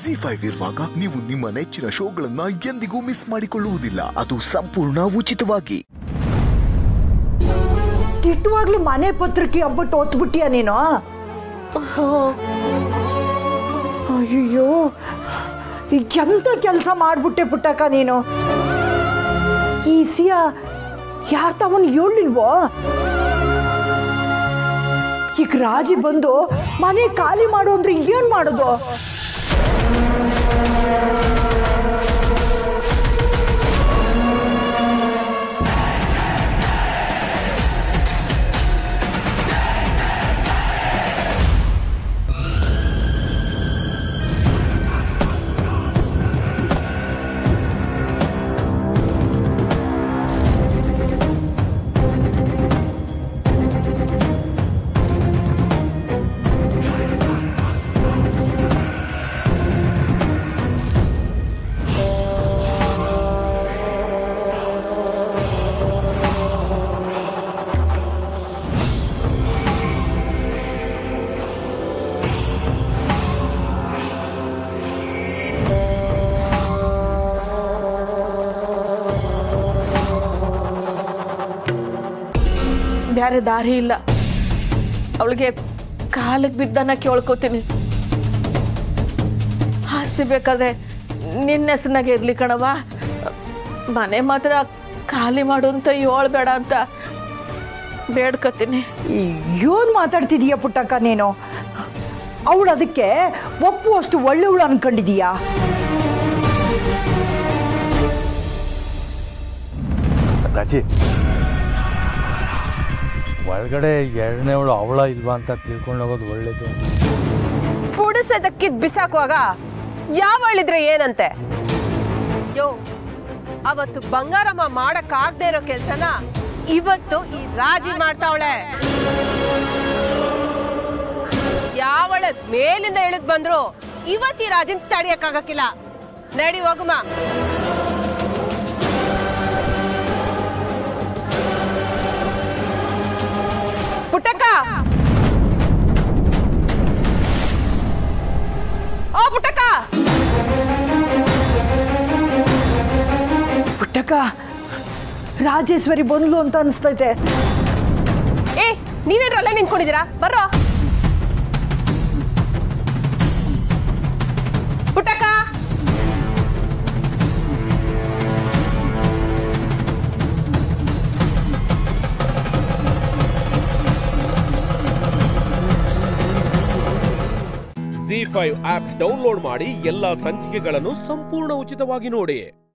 G five ಇರುವಾಗ ನೀವು ನಿಮ್ಮ ನೆಚ್ಚಿನ ಶೋಗಳನ್ನ ಎಂದಿಗೂ ಮಿಸ್ ಮಾಡಿಕೊಳ್ಳುವುದಿಲ್ಲ ಅದು ಸಂಪೂರ್ಣ ಉಚಿತವಾಗಿ ತಿಟ್ಟುವಾಗ್ಲೂ ಮನೆ ಪತ್ರಿಕೆ ಹಬ್ಬಟ್ಟು ಒತ್ಬಿಟ್ಟಿಯ ನೀನು ಅಯ್ಯೋ ಈಗ ಎಂತ ಕೆಲಸ ಮಾಡ್ಬಿಟ್ಟೆ ಪುಟ್ಟಕ್ಕ ನೀನು ಈ ಸಿಯ ಯಾರ ತವನ್ ಹೇಳಿಲ್ವೋ ಈಗ ರಾಜಿ ಬಂದು ಮನೆ ಖಾಲಿ ಮಾಡು ಅಂದ್ರೆ ಏನ್ ಮಾಡೋದು ಬೇರೆ ದಾರಿ ಇಲ್ಲ ಅವಳಿಗೆ ಕಾಲಿಗೆ ಬಿದ್ದನ್ನ ಕೇಳ್ಕೊತೀನಿ ಆಸ್ತಿ ಬೇಕಾದ್ರೆ ನಿನ್ನ ಹೆಸನಾಗೆ ಇರ್ಲಿ ಕಣವ ಮನೆ ಮಾತ್ರ ಖಾಲಿ ಮಾಡು ಅಂತ ಹೇಳ್ಬೇಡ ಅಂತ ಬೇಡ್ಕತೀನಿ ಏನ್ ಮಾತಾಡ್ತಿದೀಯ ಪುಟ್ಟಕ್ಕ ನೀನು ಅವಳು ಅದಕ್ಕೆ ಒಪ್ಪುವಷ್ಟು ಒಳ್ಳೆವಳು ಅನ್ಕೊಂಡಿದೀಯಾ ರಾಜಿ ಒಳಗಡೆ ಎರಡನೇವಳು ಅವಳ ಇಲ್ವಾ ಅಂತ ತಿಳ್ಕೊಂಡು ಹೋಗೋದು ಒಳ್ಳೇದು ಪುಡಿಸೋದಕ್ಕಿದ್ ಬಿಸಾಕುವಾಗ ಯಾವಳಿದ್ರೆ ಏನಂತೆ ಯೋ ಅವತ್ತು ಬಂಗಾರಮ್ಮ ಮಾಡಕ್ ಆಗದೆ ಇರೋ ಕೆಲ್ಸನ ಇವತ್ತು ಈ ರಾಜಿ ಮಾಡ್ತಾವಳೆ ಯಾವಳ ಮೇಲಿಂದ ಇಳಿದ್ ಬಂದ್ರು ಇವತ್ತು ಈ ರಾಜಿನ್ ತಡಿಯಕ್ಕಾಗಕ್ಕಿಲ್ಲ ನಡಿ ಹೋಗುಮ ಪುಟ್ಟಕ್ಕ ಓ ಪುಟ್ಟಕ್ಕ ಪುಟ್ಟಕ್ಕ ರಾಜೇಶ್ವರಿ ಬಂದ್ಲು ಅಂತ ಅನಿಸ್ತೈತೆ ಏ ನೀವೇನ್ರಲ್ಲ ನಿಂತ್ಕೊಂಡಿದ್ದೀರಾ ಬರ್ರೋ Puttakka Zee five app download ಮಾಡಿ ಎಲ್ಲಾ ಸಂಚಿಕೆಗಳನ್ನು ಸಂಪೂರ್ಣ ಉಚಿತವಾಗಿ ನೋಡಿ